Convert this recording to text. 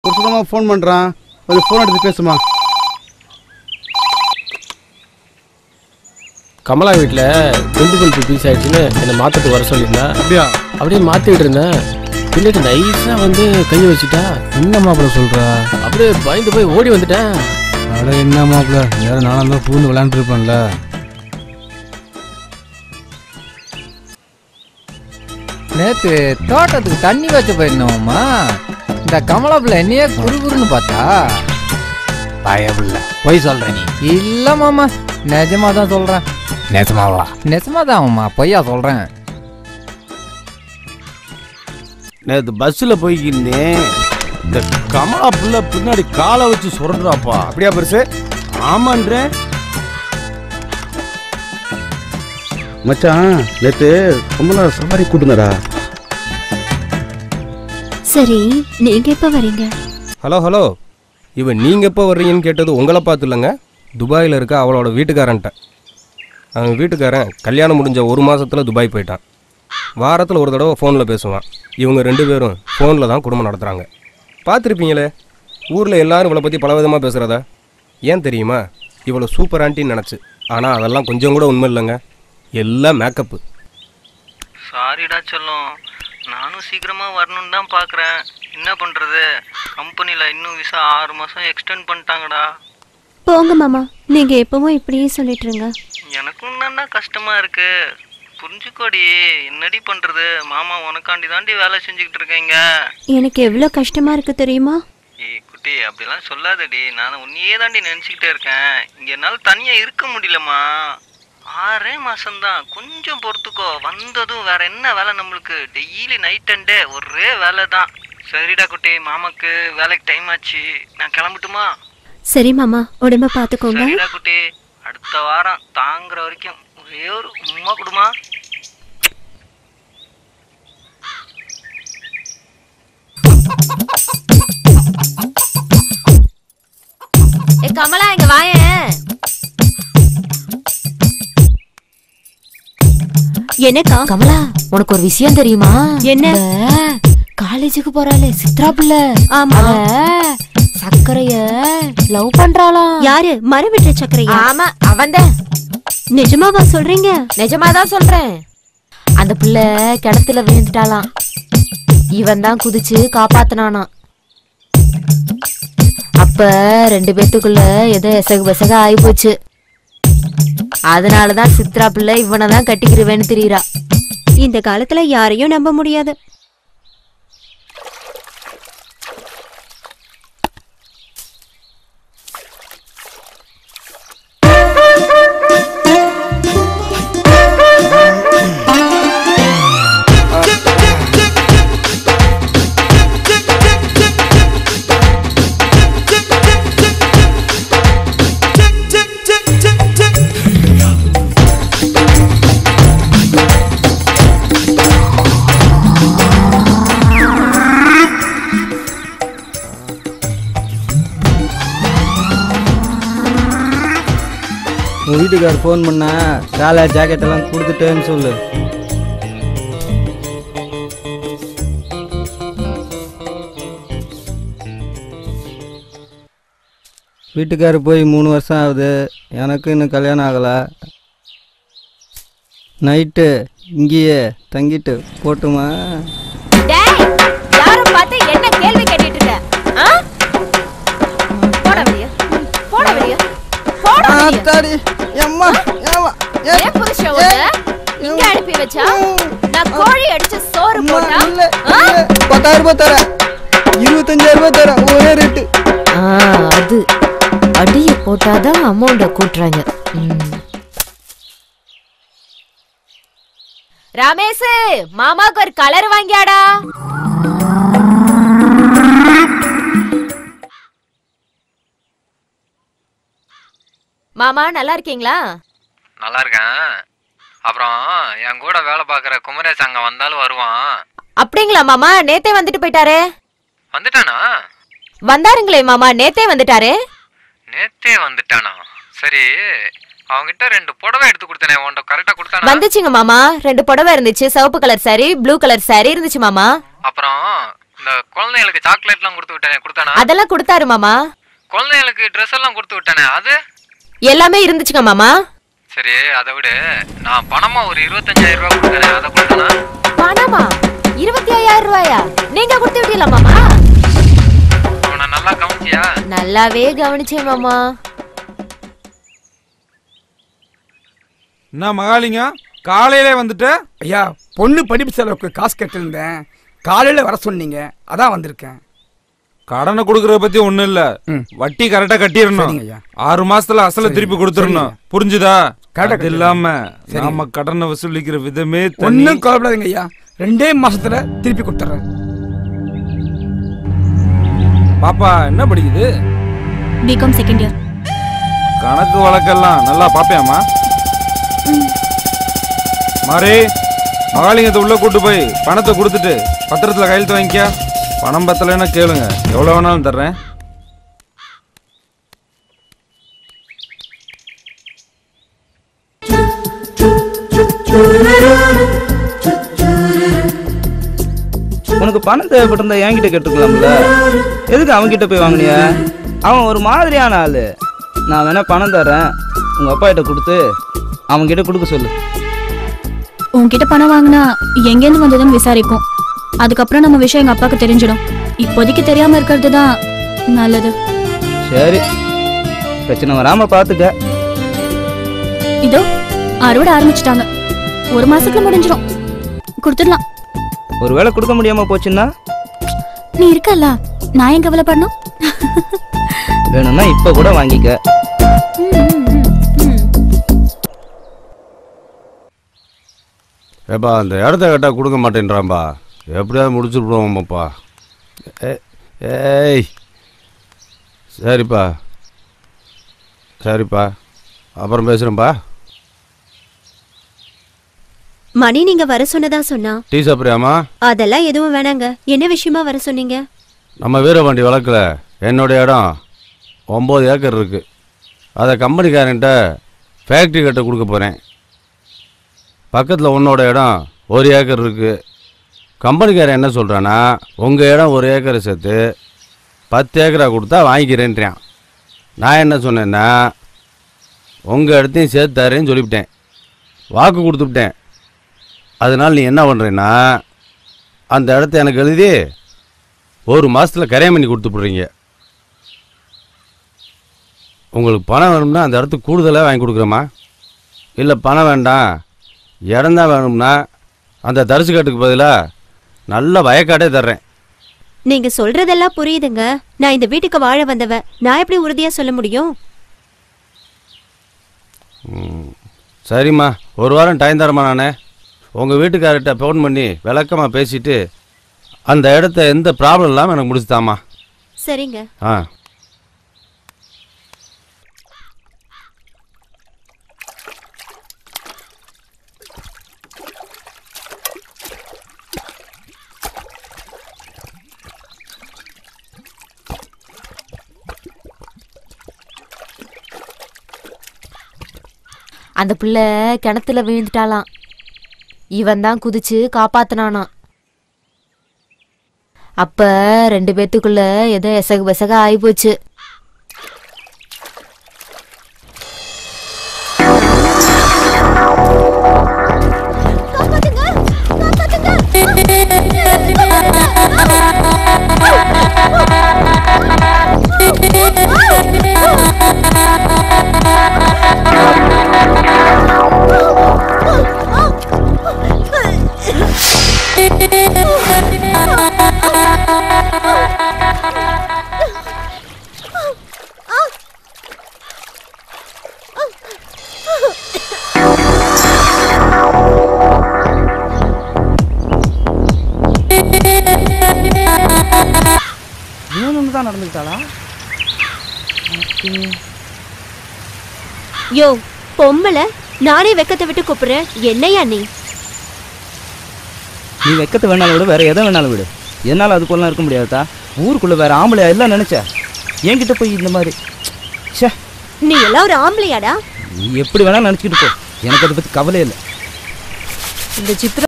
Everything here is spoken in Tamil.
ஒரு சுத்தமாக ஃபோன் பண்ணுறான் கொஞ்சம் ஃபோன் எடுத்து பேசுமா கமலா வீட்டில் குண்டு பல்பு பீஸ் ஆயிடுச்சுன்னு என்னை மாற்றத்துக்கு வர சொல்லியிருந்தா அப்படியா அப்படியே மாற்றிட்டு இருந்தேன் பின்னாடி நைஸாக வந்து கையை வச்சுட்டா என்ன மாப்பிள்ள சொல்ற அப்படியே பயந்து போய் ஓடி வந்துட்டேன் அட என்ன மாப்பிள்ள வேற நானும் தான் பூந்து விளையாண்டுருப்பேன்ல நேத்து தோட்டத்துக்கு தண்ணி வச்ச போயிருந்தோம்மா இந்த கமலா பிள்ளை என்னையே குறுகுறுன்னு பார்த்தா பயபில்ல பொய் சொல்ற நீ இல்ல மாமா நிஜமா தான் சொல்றேன் நிஜமாவா நிஜமா தான் பொய்யா சொல்றேன் நேற்று பஸ்ஸில் போய்க்கிருந்தேன் இந்த கமலா புள்ள பின்னாடி காலை வச்சு சுரண்டுறாப்பா அப்படியா பெருசு ஆமான்றேன் மச்சான் நேற்று கமலா சவாரி கூட்டுனடா சரி நீங்க எப்ப வரீங்க ஹலோ ஹலோ இவன் நீங்கள் எப்போ வர்றீங்கன்னு கேட்டது உங்களை பார்த்து இல்லைங்க துபாயில் இருக்க அவளோட வீட்டுக்காரன்ட்ட அவன் வீட்டுக்காரன் கல்யாணம் முடிஞ்ச ஒரு மாசத்துல துபாய் போயிட்டான் வாரத்தில் ஒரு தடவை ஃபோனில் பேசுவான் இவங்க ரெண்டு பேரும் ஃபோனில் தான் குடும்பம் நடத்துகிறாங்க பார்த்துருப்பீங்களே ஊரில் எல்லாரும் இவளை பற்றி பலவிதமாக பேசுகிறதா ஏன் தெரியுமா இவளை சூப்பர் ஆண்டின்னு நினச்சி ஆனால் அதெல்லாம் கொஞ்சம் கூட உண்மை இல்லைங்க எல்லாம் மேக்கப்பு சாரிடா செல்லம் நானும் சீக்கிரமா வரணும்னு தான் பார்க்குறேன் என்ன பண்ணுறது கம்பெனியில் இன்னும் விசா ஆறு மாதம் எக்ஸ்டெண்ட் பண்ணிட்டாங்கடா போங்க மாமா நீங்க எப்பவும் இப்படியே சொல்லிட்டு இருங்க எனக்கும் தான்டா கஷ்டமா இருக்கு புரிஞ்சுக்கோடி என்னடி பண்ணுறது மாமா உனக்காண்டி தாண்டி வேலை செஞ்சுக்கிட்டு இருக்கீங்க எனக்கு எவ்வளவு கஷ்டமா இருக்கு தெரியுமா ஏய் குட்டி அப்படிலாம் சொல்லாதடி நான் உன்னையே தாண்டி நினச்சிக்கிட்டே இருக்கேன் இங்கே என்னால் தனியாக இருக்க முடியலம்மா ஆறே மாசம்தான் கொஞ்சம் பொறுத்துக்கோ வந்ததும் வேற என்ன வேலை நம்மளுக்கு டெய்லி நைட் அண்ட் டே ஒரே வேலை தான் சரிடா குட்டி மாமாக்கு வேலைக்கு டைம் ஆச்சு நான் கிளம்பட்டுமா சரி மாமா உடம்ப பாத்துக்கோங்க சரிடா குட்டி அடுத்த வாரம் தாங்குற வரைக்கும் ஒரே ஒரு உம்மா கொடுமா ஏ கமலா இங்க வாயேன் என்னக்கா கமலா உனக்கு ஒரு விஷயம் தெரியுமா என்ன? இந்த காலேஜுக்கு போறாளே சித்ரா பிள்ளை ஆமா. அவ சக்கரைய லவ் பண்றாளாம் யாரு மரம் விட்டுற சக்கரையா ஆமா அவன்தான் நிஜமாவா சொல்றீங்க நிஜமாதான் சொல்றேன் அந்த பிள்ளை கிணத்துல விழுந்துட்டாளாம் இவன் தான் குதிச்சு காப்பாத்தினானாம் அப்ப ரெண்டு பேத்துக்குள்ள ஏதோ எசகு பெசக ஆகி போச்சு அதனாலதான் சித்ரா பிள்ளை இவனை தான் கட்டிக்கிருவேன்னு தெரியுறா இந்த காலத்துல யாரையும் நம்ப முடியாது உன் வீட்டுக்கார் ஃபோன் பண்ணா சேலை ஜாக்கெட் எல்லாம் கொடுத்துட்டேன்னு சொல்லு வீட்டுக்கார் போய் மூணு வருஷம் ஆகுது எனக்கு இன்னும் கல்யாணம் ஆகலை நைட்டு இங்கேயே தங்கிட்டு போட்டுமா டேய் யாரை பார்த்து என்ன கேள்வி கேட்டுட்டு இருக்க ஆ? போடா வெளிய போடா வெளிய போடா வெளிய எம்மா ஏமா ஏன் புருஷன் உன்னை இங்க அனுப்பி வச்சா நான் கோழி அடிச்சு சோறு போட்டா ஆ? பத்தாயிரம் ரூபாய் தரேன் இருபத்தஞ்சாயிரம் ரூபாய் தரேன் ஒரே ரேட்டு ஆ, அது அடிய போட்டாதான் அமௌண்ட கூட்டுறாங்க ரமேஷ் மாமாக்கு ஒரு கலர் வாங்கியாடா மாமா நல்லா இருக்கீங்களா நல்லா இருக்கேன் அப்புறம் என் கூட வேலை பார்க்குற குமரேஷ் அங்கே வந்தாலும் வருவான் அப்படிங்களா மாமா நேத்தே வந்துட்டு போயிட்டாரே வந்துட்டானா வந்தாருங்களே மாமா நேத்தே வந்துட்டாரே நேத்தே வந்துட்டானா சரி அவன்கிட்ட ரெண்டு புடவை எடுத்து கொடுத்தனே உன்கிட்ட கரெக்டாக கொடுத்தானா வந்துச்சுங்க மாமா ரெண்டு புடவை இருந்துச்சு சிவப்பு colour saree blue colour saree இருந்துச்சு மாமா அப்புறம் இந்த குழந்தைங்களுக்கு சாக்லேட்லாம் கொடுத்து விட்டானே கொடுத்தானா அதெல்லாம் கொடுத்தாரு மாமா குழந்தைங்களுக்கு ட்ரெஸ் எல்லாம் கொடுத்து விட்டானே அது எல்லாமே இருந்துச்சுங்க மாமா சரி அதை விட நான் பணமா ஒரு இருபத்தஞ்சாயிரம் ரூபாய் கொடுத்தேனே அதை கொடுத்தானா பணமா இருபத்தி ஐயாயிரம் ரூபாயா நீங்க கொடுத்து விட்டீங்களா மாமா உன்னை நல்லா கவனிச்சியா நல்லாவே கவனிச்சேன் மாமா என்ன மகாலிங்கம் காலையிலே வந்துட்ட ஐயா பொண்ணு படிப்பு செலவுக்கு காசு கட்டிருந்தேன் காலையில் வர சொன்னீங்க அதான் வந்திருக்கேன் கடனை கொடுக்கறத பத்தி ஒண்ணும் இல்ல வட்டி கரெக்டா கட்டிடணும் சரிங்க ஐயா. ஆறு மாசத்துல அசல சரிங்க. திருப்பி கொடுத்துடணும் சரிங்க. புரிஞ்சுதா கரெக்டா அது இல்லாம சரிங்க. நாம கடனை வசூலிக்கிற விதமே தனி ஒன்றும் கவலைப்படாதீங்க ஐயா ரெண்டே மாசத்துல திருப்பி கொடுத்துட்றேன் பாப்பா என்ன படிக்குது பிகாம் செகண்ட் இயர் கணக்கு வழக்கெல்லாம் நல்லா பாப்பியாமா மாறி மகாலிங்கத்தை உள்ள கூட்டு போய் பணத்தை கொடுத்துட்டு பத்திரத்துல கையெழுத்து வாங்கிக்க பணம் பத்தலைன்னா கேளுங்க எவ்வளவு வேணாலும் தர்றேன் உனக்கு பணம் தேவைப்பட்டிருந்தா என்கிட்ட கேட்டுக்கலாம்ல எதுக்கு அவன்கிட்ட போய் வாங்குனிய அவன் ஒரு மாதிரியான ஆளு நான் வேணா பணம் தரேன் உங்க அப்பா கிட்ட கொடுத்து அவன்கிட்ட கொடுக்க சொல்லு உன்கிட்ட பணம் வாங்கினா எங்கேருந்து வந்ததுன்னு விசாரிப்போம் அதுக்கப்புறம் நம்ம விஷயம் எங்க அப்பாவுக்கு தெரிஞ்சிடும் இப்போதைக்கு தெரியாம இருக்கிறது தான் நல்லது சரி பிரச்சனை வராம பாத்துக்க இதோ அறுவடை ஆரம்பிச்சிட்டாங்க ஒரு மாசத்துல முடிஞ்சிடும் கொடுத்துடலாம் ஒருவேளை கொடுக்க முடியாம போச்சுன்னா நீ இருக்கல்ல நான் ஏன் கவலைப்படணும் வேணும்னா இப்ப கூட வாங்கிக்க ஏப்பா அந்த இடத்த கேட்டா கொடுக்க மாட்டேன்றான்பா எப்படியாவது முடிச்சுடுவோம்ப்பா ஏய் சரிப்பா சரிப்பா அப்புறம் பேசுகிறேன்ப்பா மணி நீங்க வர சொன்னதா சொன்னா டீ சாப்பிட்றியாம்மா அதெல்லாம் எதுவும் வேணாங்க என்ன விஷயமா வர சொன்னீங்க நம்ம வீரபாண்டி வழக்கில் என்னுடைய இடம் ஒம்பது ஏக்கர் இருக்குது அதை கம்பெனிக்காரன்ட்ட ஃபேக்ட்ரி கட்ட கொடுக்க போகிறேன் பக்கத்தில் உன்னோட இடம் ஒரு ஏக்கர் இருக்குது கம்பெனிக்காரன் என்ன சொல்கிறான்னா உங்கள் இடம் ஒரு ஏக்கரை சேர்த்து பத்து ஏக்கரா கொடுத்தா வாங்கிக்கிறேன்றான் நான் என்ன சொன்னேன்னா உங்கள் இடத்தையும் சேர்த்து தரேன்னு சொல்லிவிட்டேன் வாக்கு கொடுத்துவிட்டேன் அதனால் நீ என்ன பண்ணுறேன்னா அந்த இடத்த எனக்கு எழுதி ஒரு மாதத்தில் கரையம் பண்ணி கொடுத்துட்றீங்க உங்களுக்கு பணம் வேணும்னா அந்த இடத்துக்கு கூடுதலாக வாங்கி கொடுக்குறேம்மா இல்லை பணம் வேண்டாம் இடம் தான் வேணும்னா அந்த தரிசுக்காட்டுக்கு பதிலாக நல்ல வயக்காடே தர்றேன் நீங்க சொல்றதெல்லாம் புரியுதுங்க நான் இந்த வீட்டுக்கு வாழ வந்தவ நான் எப்படி உறுதியா சொல்ல முடியும் ம், சரிம்மா ஒரு வாரம் டைம் தரமா நானே உங்கள் வீட்டுக்காரர்கிட்ட ஃபோன் பண்ணி விளக்கமாக பேசிட்டு அந்த இடத்த எந்த ப்ராப்ளம் இல்லாமல் எனக்கு முடிச்சுதாம்மா சரிங்க ஆ அந்த பிள்ளை கிணத்துல விழுந்துட்டாளாம் இவன் தான் குதிச்சு காப்பாத்தினானாம் அப்ப ரெண்டு பேத்துக்குள்ள ஏதோ எசகு பெசக ஆயிப்போச்சு இவனு தான் நடந்துக்கிட்டாளா யோ பொம்பளை நானே வெக்கத்தை விட்டு கூப்பிடுறேன் என்னையா நீ நீ வெக்கத்தை வேணாலும் விடு வேற எதை வேணாலும் விடு என்னால் அது போலாம் இருக்க முடியாதா ஊருக்குள்ள வேற ஆம்பளையா எல்லாம் நினைச்ச என்கிட்ட போய் இந்த மாதிரி ச்சே நீ எல்லாம் ஒரு ஆம்பளையாடா நீ எப்படி வேணாலும் நினச்சிக்கிட்டு போ எனக்கு அதை பற்றி கவலை இல்லை இந்த சித்திர